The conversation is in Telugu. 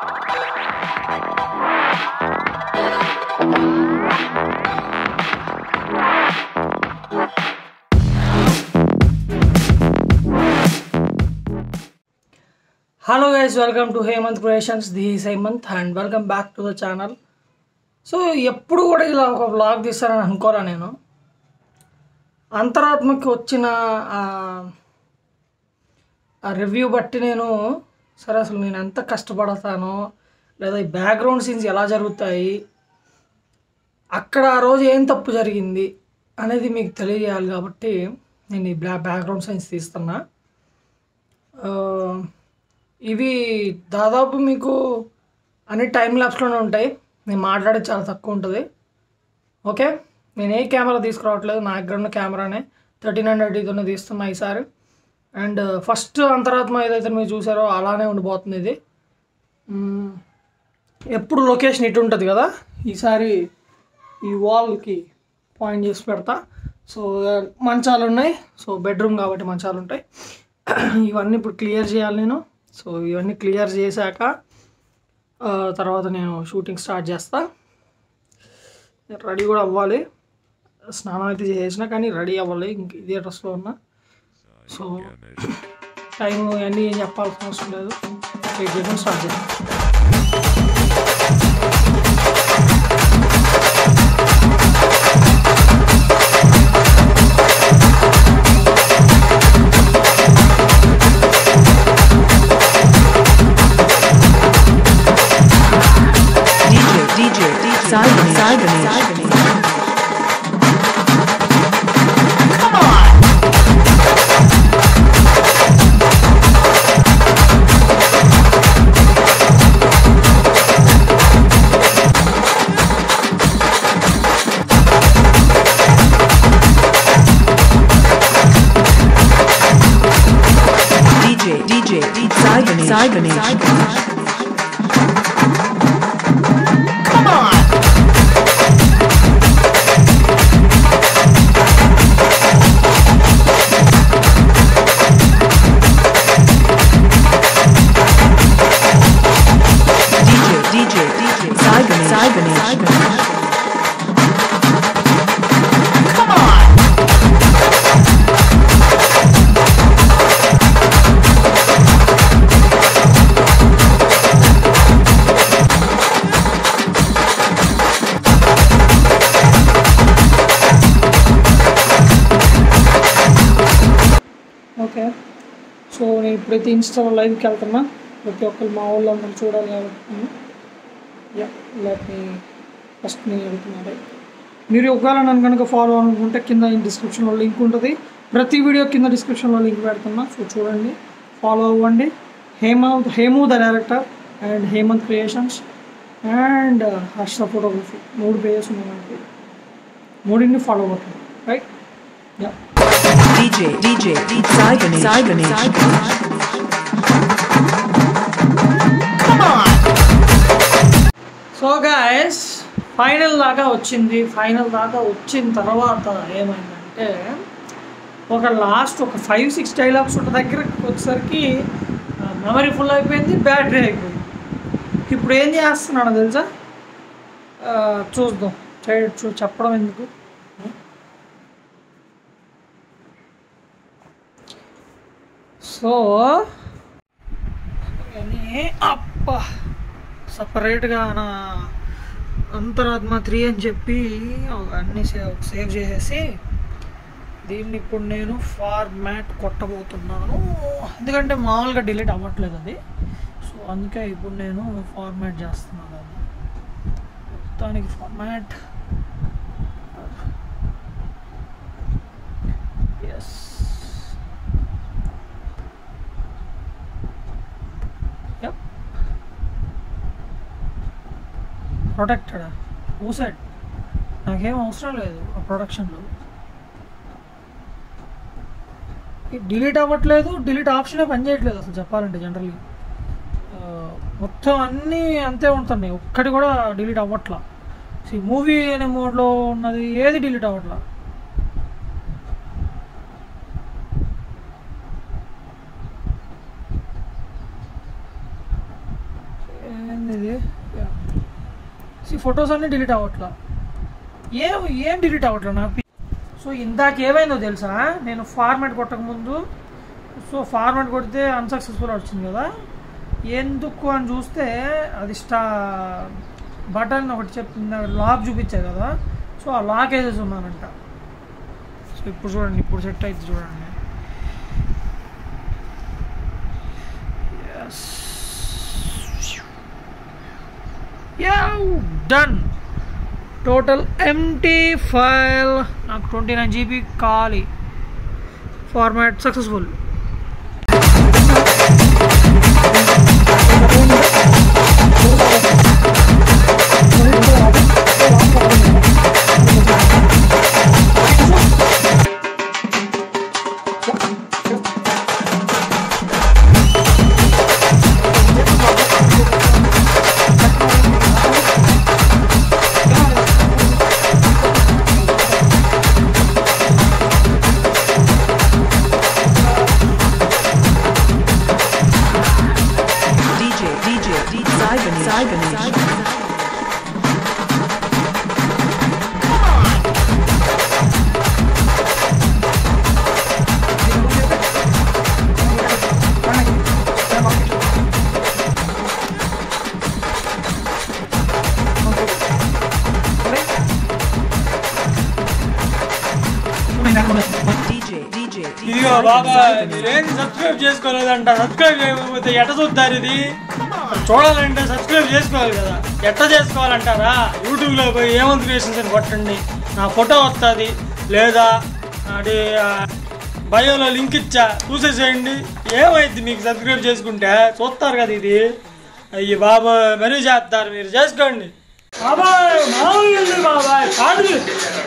Hello guys welcome to Hemanth creations the Hemanth and welcome back to the channel so ఎప్పుడు కూడా ఇలా ఒక వ్లాగ్ తీస్తారని అనుకోరా నేను అంతరాత్మకి వచ్చిన ఆ- ఆ రివ్యూ బట్టి నేను సరే అసలు నేను ఎంత కష్టపడతానో లేదా ఈ బ్యాక్గ్రౌండ్ సీన్స్ ఎలా జరుగుతాయి అక్కడ ఆ రోజు ఏం తప్పు జరిగింది అనేది మీకు తెలియజేయాలి కాబట్టి నేను ఈ బ్లా బ్యాక్గ్రౌండ్ సీన్స్ తీస్తున్నా ఆ, ఇవి దాదాపు మీకు అన్ని టైం ల్యాబ్స్లోనే ఉంటాయి నేను మాట్లాడేది చాలా తక్కువ ఉంటుంది ఓకే నేను ఏ కెమెరా తీసుకురావట్లేదు నా దగ్గర ఉన్న కెమెరానే థర్టీన్ హండ్రెడ్ ఇతోనే తీస్తున్నా ఈసారి అండ్ ఫస్ట్ అంతరాత్మ ఏదైతే మీరు చూసారో అలానే ఉండిపోతుంది ఇది మ్మ్. ఎప్పుడు లొకేషన్ ఇటు ఉంటుంది కదా ఈసారి ఈ వాల్కి పాయింట్ చేసి పెడతా సో మంచాలు ఉన్నాయి సో బెడ్రూమ్ కాబట్టి మంచాలు ఉంటాయి ఇవన్నీ ఇప్పుడు క్లియర్ చేయాలి నేను సో ఇవన్నీ క్లియర్ చేశాక ఆ, తర్వాత నేను షూటింగ్ స్టార్ట్ చేస్తా రెడీ కూడా అవ్వాలి స్నానం అయితే చేసిన కానీ రెడీ అవ్వాలి ఇంక ఇదే డ్రెస్లో ఉన్నా సో టైం ఇవన్నీ ఏం చెప్పాల్సిన అవసరం లేదు వెయిట్ చేయడం స్టార్ట్ చేస్తాం DJ, DJ, DJ, Simon, Simon, DJ, DJ, DJ, Simon, Simon, DJ, DJ, DJ, Simon, Simon, Simon. Okay so నేను ఇప్పుడైతే ఇన్స్టాలో లైవ్కి వెళ్తున్నా ప్రతి ఒక్కరు మా వాళ్ళు అందరూ చూడాలి కాబట్టి యా లెట్ మీ ఫస్ట్ నేను వెళ్తున్నాను మీరు ఒకవేళ నన్ను కనుక ఫాలో అనుకుంటే కింద డిస్క్రిప్షన్లో లింక్ ఉంటుంది ప్రతి వీడియో కింద డిస్క్రిప్షన్లో లింక్ పెడుతున్నా సో చూడండి ఫాలో అవ్వండి Hemanth Hemu the director and Hemanth creations and Harsha photography మూడు పేజెస్ ఉన్నాయి మనకి మూడింటిని ఫాలో అవుతుంది right yeah DJ, DJ, DJ, Simon, Simon, Simon. So guys final దాకా వచ్చింది ఫైనల్ దాకా వచ్చిన తర్వాత ఏమైందంటే ఒక లాస్ట్ ఒక ఫైవ్ సిక్స్ డైలాగ్స్ ఉన్న దగ్గరకు వచ్చేసరికి మెమరీ ఫుల్ అయిపోయింది బ్యాటరీ అయిపోయింది ఇప్పుడు ఏం చేస్తున్నాను తెలుసా ఆ, చూద్దాం చే- చూ చెప్పడం ఎందుకు సో కానీ అప్ప సపరేట్గా నా అంతరాత్మ త్రీ అని చెప్పి అన్నీ సేవ్ సేవ్ చేసేసి దీన్ని ఇప్పుడు నేను ఫార్మాట్ కొట్టబోతున్నాను ఎందుకంటే మామూలుగా డిలీట్ అవ్వట్లేదు అది సో అందుకే ఇప్పుడు నేను ఫార్మాట్ చేస్తున్నాను అది మొత్తానికి ఫార్మాట్ ఎస్ యప్ ప్రొటెక్టెడా ఊసెడ్ నాకేం అవసరం లేదు ఆ ప్రొడక్షన్లో డిలీట్ అవ్వట్లేదు డిలీట్ ఆప్షనే పనిచేయట్లేదు అసలు చెప్పాలంటే జనరల్లీ మొత్తం అన్నీ అంతే ఉంటున్నాయి ఒక్కటి కూడా డిలీట్ అవ్వట్లా మూవీ అనే మోడ్లో ఉన్నది ఏది డిలీట్ అవ్వట్లా ఏంది ఇది ఫొటోస్ అన్నీ డిలీట్ అవ్వట్లా ఏం ఏం డిలీట్ అవ్వట్లా నాకు సో ఇందాక ఏమైందో తెలుసా నేను ఫార్మాట్ కొట్టక ముందు సో ఫార్మాట్ కొడితే అన్సక్సెస్ఫుల్ వచ్చింది కదా ఎందుకు అని చూస్తే అది స్టా బటన్ ఒకటి చెప్తుంది లాక్ చూపించా కదా సో ఆ లాక్ వేసేసి ఉన్నానంట సో ఇప్పుడు చూడండి ఇప్పుడు సెట్ అయితే చూడండి డన్ టోటల్ ఎంటీ ఫైల్ నాకు ట్వంటీ నైన్ జీబీ కావాలి format successful DJ, DJ, DJ, Cybernetic, Cybernetic. DJ, DJ, DJ. ఇదిగో బాబా మీరేం సబ్స్క్రైబ్ చేసుకోలేదంట సబ్స్క్రైబ్ చేయకపోతే ఎట్ట చూద్దారు ఇది చూడాలంటే సబ్స్క్రైబ్ చేసుకోవాలి కదా ఎట్ట చేసుకోవాలంటారా యూట్యూబ్లో పోయి ఏమంత క్రియేషన్స్ అని కొట్టండి నా ఫోటో వస్తుంది లేదా అది ఆ, బయోలో లింక్ ఇచ్చా చూసేసేయండి ఏమైంది మీకు సబ్స్క్రైబ్ చేసుకుంటే చూస్తారు కదా ఇది అయ్యి బాబా మరీ చేస్తారు మీరు చేసుకోండి బాబాయ్ మామూలు బాబాయ్ కాదు